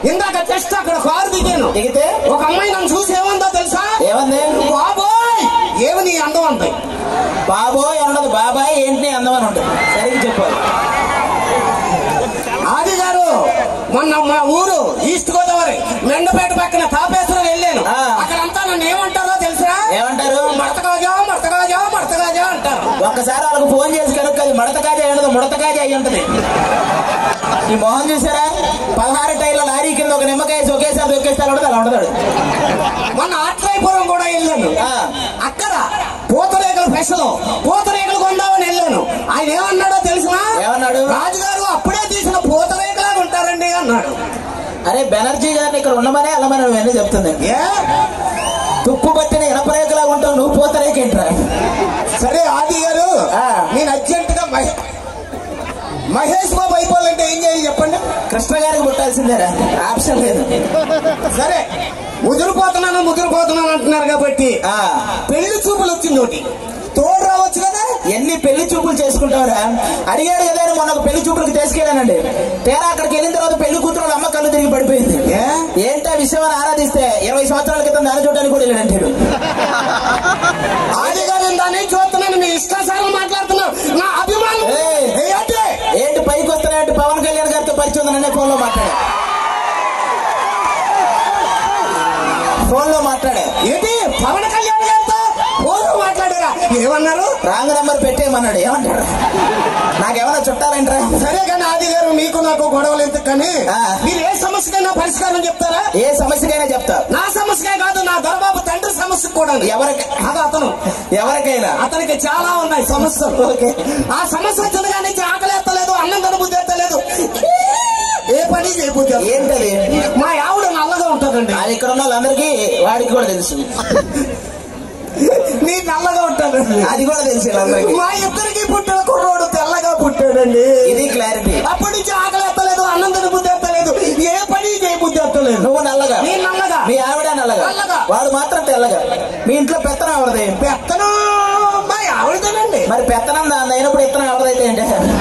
ఇందాక జస్ట్ అక్కడ కారు దిగాను దిగితే ఒక అమ్మాయి నన్ను చూసి ఏమందో తెలుసా ఏమంది బాబోయ్ ఏమి నీ అందం అంది బాబోయ్ అన్నది బాబాయ్ ఏంటి నీ అందం అని ఉంటుంది సరిగ్గా చెప్పాలి ఆది గారు మొన్న మా ఊరు ఈస్ట్ గోదావరి మెండపేట పక్కన తాపేశ్వరం వెళ్ళాను ఆ. అక్కడంతా నన్ను ఏమంటారో తెలుసా ఏమంటారు మడతగాజా మడతగాజా మడతగాజా అంటారు ఒక్కసారి వాళ్ళకి ఫోన్ చేసి కనుక అది మడత కాజా అయ్యి ముడత కాజా అయి ఉంటది ఈ మొహం చూసారా పదహారు టైర్ల లారీ కింద ఒక నిమ్మకాయ వేసి ఒకేసారి దొక్కేస్తే ఉండదు అలా ఉండదు మొన్న ఆత్రాయపురం కూడా వెళ్ళాను ఆ. అక్కడ పూతరేకుల ఫెషలో పూతరేకులు కొందామని వెళ్ళాను ఆయన ఏమన్నాడో తెలిసిన ఏమన్నాడు? రాజుగారు అప్పుడే తీసిన పూతరేకులా ఉంటారండి అన్నాడు అరే బెనర్జీ గారిని ఇక్కడ ఉండమనే వెళ్ళమని నువ్వన్నీ చెప్తుంది ఏ తుప్పు పట్టిన ఇనపరేకలా ఉంటావు నువ్వు పోతరేకేంట్రా సరే ఆది గారు ఆ. నేను అర్జెంట్ గా మహే- మహేష్ బాబు అయిపోవాలంటే ఏం చేయాలి చెప్పండి కృష్ణ గారికి పుట్టాల్సిందేరా ఆప్షన్ లేదు సరే ముదిరిపోతున్నాను ముదిరిపోతున్నాను అంటున్నారు కాబట్టి ఆ పెళ్లి చూపులు వచ్చింది ఒకటి తోడు రావచ్చు కదా ఎన్ని పెళ్లి చూపులు చేసుకుంటావురా అడిగాడు కదా అని మొన్న ఒక పెళ్లి చూపులకు తీసుకెళ్ళానండి తీరా అక్కడికి వెళ్ళిన తర్వాత పెళ్లి కూతురు వాళ్ళ అమ్మ కళ్ళు తిరిగి పడిపోయింది ఏ? ఏంటా విషయం అని ఆరాధిస్తే ఇరవై సంవత్సరాల క్రితం దాని చూడడానికి కూడా వెళ్ళాడంటాడు ఆది గారు దాన్ని చూస్తున్నాను మీ ఇష్టాసారం మాట్లాడుతున్నావు నా అభిమానం ఏయ్. ఏంటి? ఏంటి పైకి వస్తున్నాయంటే పవన్ కళ్యాణ్ గారితో పరిచయం ఉందనే ఫోన్ లో మాట్లాడా ఫోన్ లో మాట్లాడా ఏంటి పవన్ కళ్యాణ్ గారితో ఫోన్ మాట్లాడారా ఏమన్నారు రాంగ్ నెంబర్ పెట్టేయమన్నాడు ఏమంటాడు నాకేమన్నా చుట్టాలంటారా సరే కానీ ఆది గారు మీకు నాకు గొడవలు ఎందుకు కానీ ఆ. మీరు ఏ సమస్యకైనా పరిష్కారం చెప్తారా ఏ సమస్యకైనా చెప్తా నా సమస్యకే కాదు నా దొరబాబు తండ్రి సమస్య కూడా ఉంది. ఎవరికి అది అతను ఎవరికైనా అతనికి చాలా ఉన్నాయి సమస్యలు ఓకే. ఆ సమస్య వచ్చిన కానీ ఆకలి ఎత్తలేదు అన్నం కనుబుద్ధి ఎత్తలేదు ఏ పని చేయబుద్ధి ఏంటది మా ఆవిడ నల్లగా ఉంటుందండి అది ఇక్కడ ఉన్న వాళ్ళందరికీ వాడికి కూడా తెలుసు నీ నల్లగా ఉంటాడు అది కూడా తెలుసు వీళ్ళందరికీ మా ఇద్దరికి పుట్టిన కుర్రోడు తెల్లగా పుట్టాడండి ఇది క్లారిటీ అప్పటి నుంచి ఆకలి ఎత్తలేదు అన్నం కనుబుద్ధి ఎత్తలేదు ఏ పని చేయబుద్ధి ఎత్తలేదు నువ్వు నల్లగా నీ నల్లగా మీ ఆవిడ నల్లగా నల్లగా. వాడు మాత్రం తెల్లగా మీ ఇంట్లో పెత్తనం ఎవరిది పెత్తనం మా ఆవిడతోనండి మరి పెత్తనం దాని అయినప్పుడు ఇత్తనం ఎవరిదైతే ఏంటి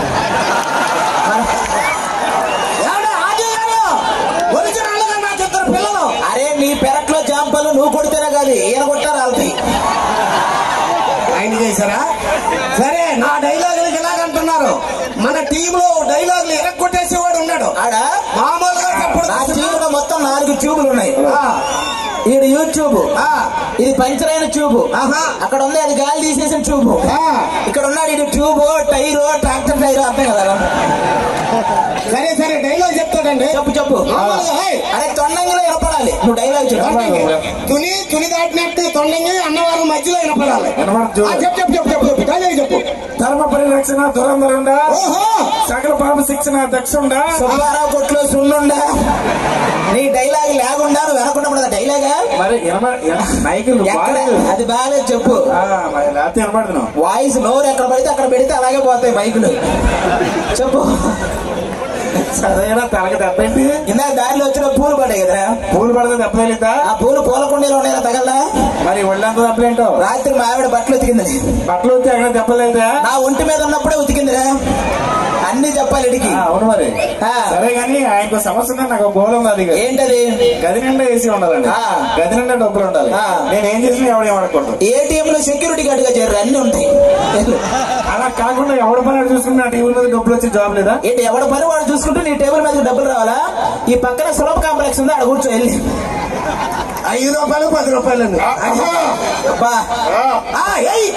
ఏమండి ఆది గారు ఒరిజినల్ గా నాకు ఇద్దరు పిల్లలు అరే నీ పెరట్లో జాంపలు నువ్వు కొడితేనే కాదు ఈయన కొట్టారు వాళ్ళకి ఆయన చేశారా సరే నా డైలాగులకి ఎలాగంటున్నారు మన టీంలో డైలాగులు ఎరగొట్టేసేవాడు ఉన్నాడు ఆడ మామూలుగా చెప్పుడు నా ట్యూబ్ మొత్తం నాలుగు ట్యూబులు ఉన్నాయి ఆ, ఇది యూట్యూబ్ ఆ, ఇది పంచర్ అయిన ట్యూబ్ ఆహా. అక్కడ ఉంది అది గాలి తీసేసిన ట్యూబ్ ఆ. ఇక్కడ ఉన్నాడు ఇది ట్యూబ్ టైరు ట్రాక్టర్ టైరు అర్థం కదా సరే సరే డైలాగ్ చెప్తాడండి చెప్పు చెప్పు మామూలుగా, హే, అరే తొండంగిలో వినపడాలి నువ్వు డైలాగ్ తొండంగి. చెప్పు తుని తుని దాటినట్టు తొండంగి అన్నవారు మధ్యలో వినపడాలి వినపడదు. ఆ, చెప్పు చెప్పు చెప్పు చెప్పు చెప్పు డైలాగ్ చెప్పు ధర్మ పరిరక్షణ దురంధరుండ ఓహో సకల పాప శిక్షణ దక్షుండ సుబ్బారావు కొట్లో సున్నుండా నీ డైలాగ్ లేకుండా నువ్వు వినకుండా ఉండదు డైలాగా మరి ఎనమ- ఎన- మైకులు ఎక్కడ బాగాలేదు. అది బాగాలేదు చెప్పు ఆ, మరి లేకపోతే వినపడుతున్నావు వాయిస్ నోరు ఎక్కడ పడితే అక్కడ పెడితే అలాగే పోతాయి మైకులు చెప్పు సరైన తలకి దెబ్బేంటి ఇందాక దారిలో వచ్చిన పూలు పడ్డాయి కదా పూలు పడితే దెబ్బలేదా ఆ పూలు పూల కుండీలో ఉన్నాయా తగలదా మరి ఒళ్ళంతా దెబ్బలేంటో రాత్రి మా ఆవిడ బట్టలు ఉతికింది బట్టలు వచ్చి అక్కడ దెబ్బలేదా నా ఒంటి మీద ఉన్నప్పుడే ఉతికిందిరా అన్ని చెప్పాలి ఇడికి ఆ, అవును మరి ఆ. సరే కానీ ఆయనకు సమస్య ఉంది నాకు గోళం ఉంది అది ఏంటది గది నిండా ఏసీ ఉండాలండి ఆ. గది నిండా డబ్బులు ఉండాలి ఆ. నేను ఏం చేసినా ఎవడు ఏమడకూడదు ఏటీఎం లో సెక్యూరిటీ గార్డ్ గా చేరు అన్ని ఉంటాయి అలా కాకుండా ఎవడ పని చూసుకుని నా టీవీ మీద డబ్బులు వచ్చే జాబ్ లేదా ఏంటి ఎవడ పని వాడు చూసుకుంటూ నీ టేబుల్ మీద డబ్బులు రావాలా ఈ పక్కన సులభ కాంప్లెక్స్ ఉంది ఆడ కూర్చో వెళ్ళి ఐదు రూపాయలు పది రూపాయలు అబ్బా ఏయ్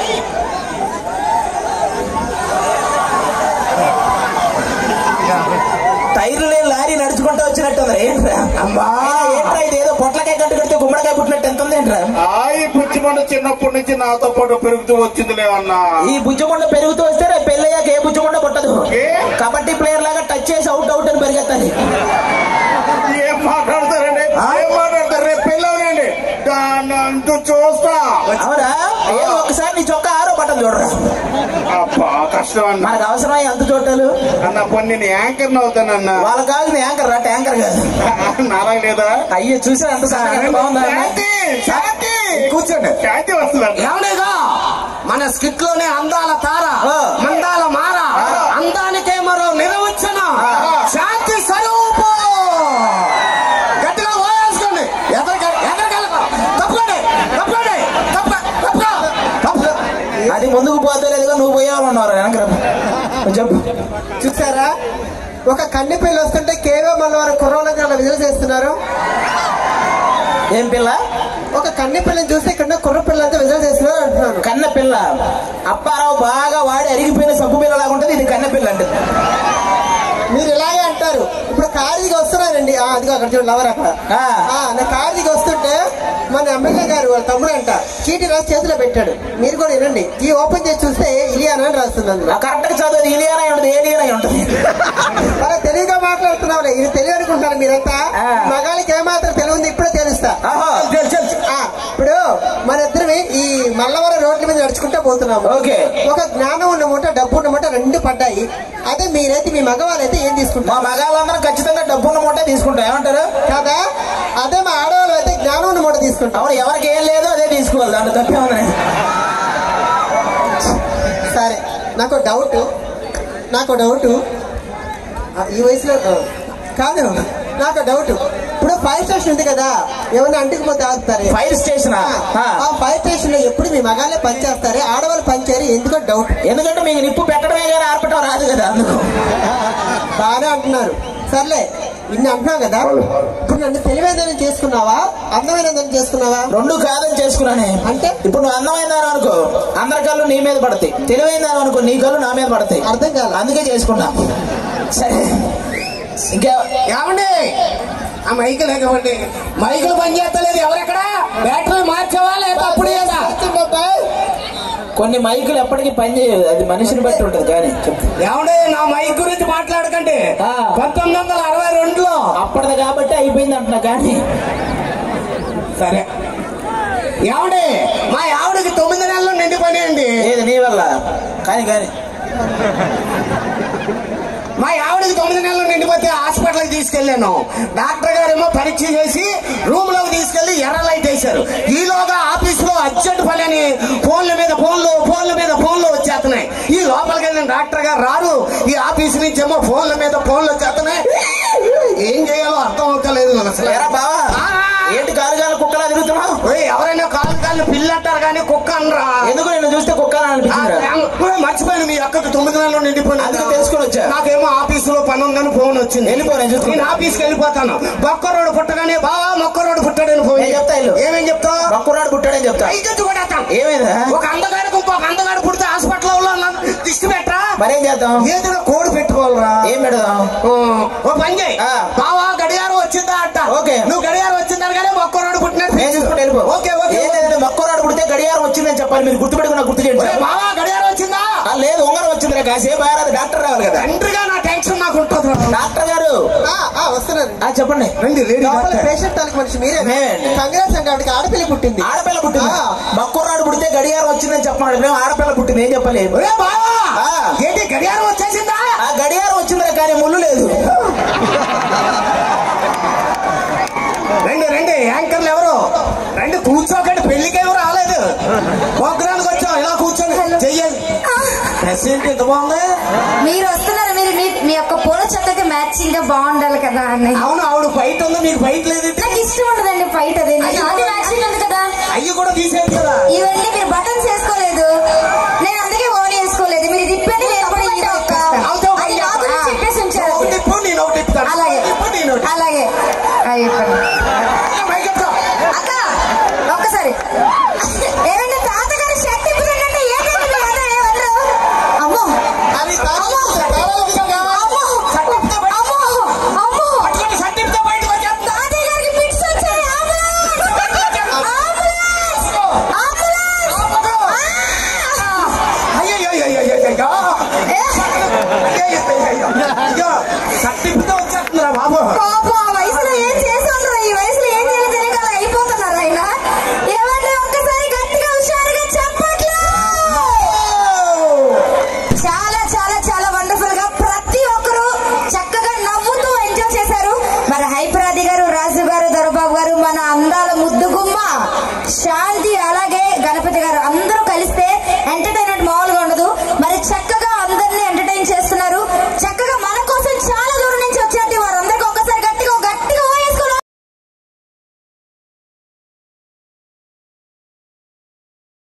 టైర్లు లేని లారీ నడుచుకుంటూ వచ్చినట్టుంది ఏంట్రా అమ్మా. అయినా ఏంట్రా ఇది ఏదో పొట్లకాయ కట్టు కడితే గుమ్మడికాయ పుట్టినట్టు ఎంత ఉంది ఏంట్రా ఆయి పుచ్చిమండ చిన్నప్పటి నుంచి నాతో పాటు పెరుగుతూ వచ్చిందిలే అన్నా ఈ బుజ్జకొండ పెరుగుతూ వస్తే రేపు పెళ్ళయ్యాక ఏ బుజ్జకొండ పుట్టదు ఏ? కబడ్డీ ప్లేయర్ లాగా టచ్ చేసి అవుట్ అవుట్ అని పరిగెత్తాలి ఏం మాట్లాడతారండి ఏం మాట్లాడతారు రేపు పెళ్ళవనండి దాన్ని అంటూ చూస్తా అవునా ఏదో ఒకసారి నీ చొక్కా ఆరో బట్టలు చూడరా అబ్బా కష్టం అన్న మనకు అవసరమై అంత చూడటాలు అన్న కొన్ని నేను యాంకర్ అవుతానన్న వాళ్ళకి కావాల్సిన యాంకర్ రా ట్యాంకర్ కాదు నారాయణ లేదా అయ్యో చూసా ఎంత సన్నగా ఎంత బాగుందా శాంతి శాంతి కూర్చోండి శాంతి వస్తుందండి ఏమనేగా మన స్కిట్ లోనే అందాల తార ఆ. మందాల మార అందానికే మరో నిర్వచన శాంతి స్వరూపం చెప్పు చూసారా ఒక కన్నె పిల్ల వస్తుంటే కేవో మల్లవారు కుర్రోళ్ళకి అలా విడుదల చేస్తున్నారు ఏం పిల్ల ఒక కన్నె పిల్లని చూస్తే ఇక్కడ కుర్ర పిల్లంతా విడుదల చేస్తున్నారు అంటున్నాను కన్న పిల్ల అప్పారావు బాగా వాడి అరిగిపోయిన సబ్బు పిల్ల లాగా ఉంటది ఇది కన్న పిల్ల అంటే మీరు ఇలాగే అంటారు ఇప్పుడు కారు దిగి వస్తున్నారండి ఆ, అదిగో అక్కడ చూడండి లవర్ అక్కడ ఆ. ఆ, నా కారు దిగి వస్తుంటే మన ఎమ్మెల్యే గారు వాళ్ళ తమ్ముడు అంట చీటి రాసి చేతిలో పెట్టాడు మీరు కూడా వినండి ఈ ఓపెన్ చేసి చూస్తే ఇలియానా అని రాస్తుంది అందులో కరెక్ట్ గా చదువు ఇలియన్ అయి ఉంటది ఏలియన్ అయి ఉంటది అలా తెలివిగా మాట్లాడుతున్నావులే ఇది తెలివి అనుకుంటున్నారు మీరంతా ఆ. మగాళ్ళకి ఏమాత్రం తెలివి ఉంది ఇప్పుడే తెలుస్తా ఆహా, చల్, చల్, చల్. ఆ, ఇప్పుడు మన ఇద్దరివి ఈ మల్లవరం రోడ్ల మీద నడుచుకుంటూ పోతున్నాము ఓకే. ఒక జ్ఞానం ఉన్న మూట డబ్బు ఉన్న మూట రెండు పడ్డాయి అదే మీరైతే మీ మగవాళ్ళైతే ఏం మా తీసుకుంటారు మగాళ్ళందరం ఖచ్చితంగా డబ్బున్న మూట తీసుకుంటాం ఏమంటారు కదా అదే మా ఆడవాళ్ళు అయితే జ్ఞానం ఉన్న మూట తీసుకుంటాం అవును ఎవరికి ఏం లేదో అదే తీసుకోవాలి దాంట్లో తప్పే ఉంది సరే నాకు డౌట్ నాకు డౌట్ ఈ వయసులో ఆ, కాదు నాకు డౌట్ ఇప్పుడు ఫైర్ స్టేషన్ ఉంది కదా ఏమన్నా అంటుకుపోతే ఆగుతారు ఫైర్ స్టేషన్ ఆ ఫైర్ స్టేషన్ లో ఎప్పుడు మీ మగాళ్ళే పనిచేస్తారు ఆడవాళ్ళు పనిచేయరు ఎందుకో డౌట్ ఎందుకంటే మీకు నిప్పు పెట్టడమే కానీ ఆర్పటం రాదు కదా అందుకు బాగానే అంటున్నారు సర్లే ఇన్ని అంటున్నావు కదా ఇప్పుడు నన్ను తెలివైందని చేసుకున్నావా అందమైనదని చేసుకున్నావా రెండు కాదని చేసుకున్నానే అంటే? ఇప్పుడు నువ్వు అందమైందాను అనుకో అందరి కళ్ళు నీ మీద పడతాయి తెలివైందాను అనుకో నీ కళ్ళు నా మీద పడతాయి అర్థం కాదు అందుకే చేసుకున్నా సరే ఇంకా ఏమండి ఆ మైకు లేకపోండి మైకులు పనిచేస్తలేదు ఎవరెక్కడ బ్యాటరీ మార్చేవా లేదా అప్పుడు లేదా కొన్ని మైకులు ఎప్పటికీ పని చేయదు అది మనిషిని బట్టి ఉంటది కానీ చెప్పు ఏమండి నా మైక్ గురించి మాట్లాడకండి ఆ. పంతొమ్మిది వందల అరవై రెండులో అప్పటిది కాబట్టి అయిపోయింది అంటున్నా కానీ సరే ఏమండి మా ఆవిడకి తొమ్మిది నెలలు నిండిపోయినాయండి ఏది నీ వల్ల కానీ కానీ మా ఆవిడకి తొమ్మిది నెలలు నిండిపోతే హాస్పిటల్కి తీసుకెళ్లాను డాక్టర్ గారేమో పరీక్ష చేసి రూమ్ లోకి తీసుకెళ్లి ఎర్ర లైట్ వేశారు ఈలోగా ఆఫీస్ లో అర్జెంట్ పని అని ఫోన్ల మీద ఫోన్లు ఫోన్ల మీద ఫోన్లు వచ్చేస్తున్నాయి ఈ లోపలికి వెళ్ళిన డాక్టర్ గారు రారు ఈ ఆఫీస్ నుంచి ఏమో ఫోన్ల మీద ఫోన్లు వచ్చేస్తున్నాయి ఏం చేయాలో అర్థం అవుతలేదు నాకు అసలు ఎరా బావా ఆ. ఏంటి కాలు కాలు కుక్కలా తిరుగుతున్నావు ఓయ్, ఎవరైనా కాలు కాళ్ళు పిల్లి అంటారు కానీ కుక్క అనరా ఎందుకు నిన్ను చూస్తే కుక్కలా అనిపించింది ఓయ్, మర్చిపోయాను మీ అక్కకి తొమ్మిది నెలలు నిండిపోయినా అందుకే తెలుసుకొని వచ్చా. నాకేమో ఆఫీస్ లో పని ఉందని ఫోన్ వచ్చింది వెళ్ళిపో, నేను చూసుకుంటా. నేను ఆఫీస్కి వెళ్ళిపోతాను బొక్కరోడు పుట్టగానే బావా మొక్కరోడు పుట్టాడని ఫోన్ నేను చెప్తా ఇల్లు. ఏమేం చెప్తావు బక్కురాడు పుట్టాడని చెప్తా ఐదు కూడా ఏమైందా ఒక అందగాడికి ఇంకొక అందగాడు పుడితే హాస్పిటల్ లో దిష్టి పెట్టరా మరేం చేద్దాం ఏదైనా కోడి పెట్టుకోవాలరా ఏం పెడదాం ఓ ఓ పని చేయి ఆ. బావా గడియారం వచ్చిందా అంట ఓకే. నువ్వు గడియారం వచ్చిందనగానే మొక్కరోడు పుట్టినట్టు నేను చూసుకుంటే వెళ్ళిపో ఓకే ఓకే ఏం లేదంటే మక్కురాడు పుడితే గడియారం వచ్చిందని చెప్పాలి మీరు గుర్తుపెట్టుకున్న గుర్తు చేయండి ఒరే, బావా గడియారం వచ్చిందా ఆ, లేదు ఉంగరం వచ్చిందిరా కాసేపు ఆరాదు డాక్టర్ రావాలి కదా తండ్రిగా నా టెన్షన్ నాకు ఉంటుంది డాక్టర్ గారు ఆ, ఆ, వస్తున్నారు ఆ చెప్పండి రండి లేడీ లోపల డాక్టర్ పేషెంట్ తాలూకు మనిషి మీరే మేమే. కంగ్రాట్స్ అండి ఆవిడకి ఆడపిల్ల పుట్టింది ఆడపిల్ల పుట్టింది ఆ. మక్కురాడు పుడితే గడియారం వచ్చిందని చెప్పాడు ఇప్పుడు ఆడపిల్ల పుట్టింది ఏం చెప్పాలి ఒరే బావా ఆ. ఏంటి గడియారం వచ్చేసిందా ఆ గడియారం వచ్చిందిరా కానీ ముళ్ళు లేదు రండి రండి యాంకర్లు ఎవరు రండి కూర్చోకండి పెళ్లికి ఎవరు రాలేదు ప్రోగ్రామ్కి వచ్చాం ఇలా కూర్చొని చెయ్యాలి డ్రెస్ ఏంటి ఎంత బాగుంది మీరు వస్తున్నారు మీరు మీ మీ యొక్క పూల చెత్తకి మ్యాచింగ్ గా బాగుండాలి కదా అని అవును ఆవిడ ఫైట్ ఉంది మీకు ఫైట్ లేదు నాకు ఇష్టం ఉండదండి ఫైట్ అది నాకు అది మ్యాచింగ్ ఉంది కదా అయ్యి కూడా తీసేది కదా ఇవన్నీ మీరు బటన్స్ వేసుకుంటే